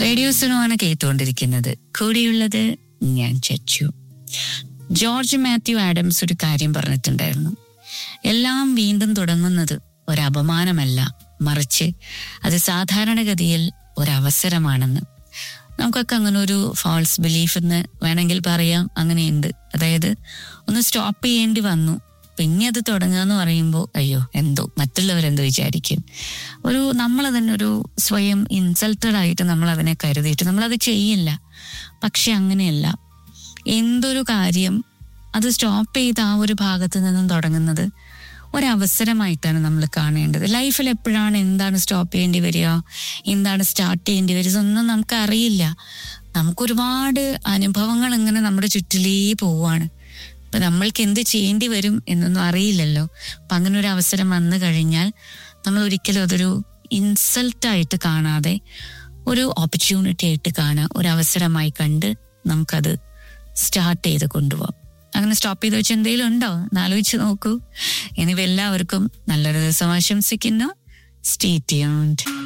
റേഡിയോസിനുമാണ് കേട്ടുകൊണ്ടിരിക്കുന്നത് കൂടിയുള്ളത് ഞാൻ ചച്ചു George Mathew Adams ഒരു കാര്യം പറഞ്ഞിട്ടുണ്ടായിരുന്നു എല്ലാം വീണ്ടും തുടങ്ങുന്നത് ഒരു അപമാനമല്ല മറിച്ച് അത് സാധാരണഗതിയിൽ ഒരവസരമാണെന്ന് നമുക്കൊക്കെ അങ്ങനെ ഒരു ഫാൾസ് ബിലീഫ് എന്ന് വേണമെങ്കിൽ പറയാം അങ്ങനെയുണ്ട് അതായത് ഒന്ന് സ്റ്റോപ്പ് ചെയ്യേണ്ടി വന്നു പിന്നെ അത് തുടങ്ങുക എന്ന് പറയുമ്പോൾ അയ്യോ എന്തോ മറ്റുള്ളവരെന്തോ വിചാരിക്കും ഒരു നമ്മൾ തന്നെ ഒരു സ്വയം ഇൻസൾട്ടഡ് ആയിട്ട് നമ്മൾ അതിനെ കരുതിയിട്ട് നമ്മളത് ചെയ്യില്ല പക്ഷെ അങ്ങനെയല്ല എന്തൊരു കാര്യം അത് സ്റ്റോപ്പ് ചെയ്ത് ആ ഒരു ഭാഗത്ത് നിന്നും തുടങ്ങുന്നത് ഒരവസരമായിട്ടാണ് നമ്മൾ കാണേണ്ടത് ലൈഫിൽ എപ്പോഴാണ് എന്താണ് സ്റ്റോപ്പ് ചെയ്യേണ്ടി വരിക എന്താണ് സ്റ്റാർട്ട് ചെയ്യേണ്ടി വരിക ഇതൊന്നും നമുക്ക് അറിയില്ല നമുക്കൊരുപാട് അനുഭവങ്ങൾ ഇങ്ങനെ നമ്മുടെ ചുറ്റിലേ പോവാണ് അപ്പൊ നമ്മൾക്ക് എന്ത് ചെയ്യേണ്ടി വരും എന്നൊന്നും അറിയില്ലല്ലോ അപ്പൊ അങ്ങനെ ഒരു അവസരം വന്നു കഴിഞ്ഞാൽ നമ്മൾ ഒരിക്കലും അതൊരു ഇൻസൾട്ടായിട്ട് കാണാതെ ഒരു ഓപ്പർച്യൂണിറ്റി ആയിട്ട് കാണുക ഒരു അവസരമായി കണ്ട് നമുക്കത് സ്റ്റാർട്ട് ചെയ്ത് കൊണ്ടുപോകാം അങ്ങനെ സ്റ്റോപ്പ് ചെയ്ത് വെച്ച് എന്തെങ്കിലും ഉണ്ടോ എന്നാലോചിച്ച് നോക്കൂ ഇനി എല്ലാവർക്കും നല്ലൊരു ദിവസം ആശംസിക്കുന്നു സ്റ്റേ ട്യൂൺഡ്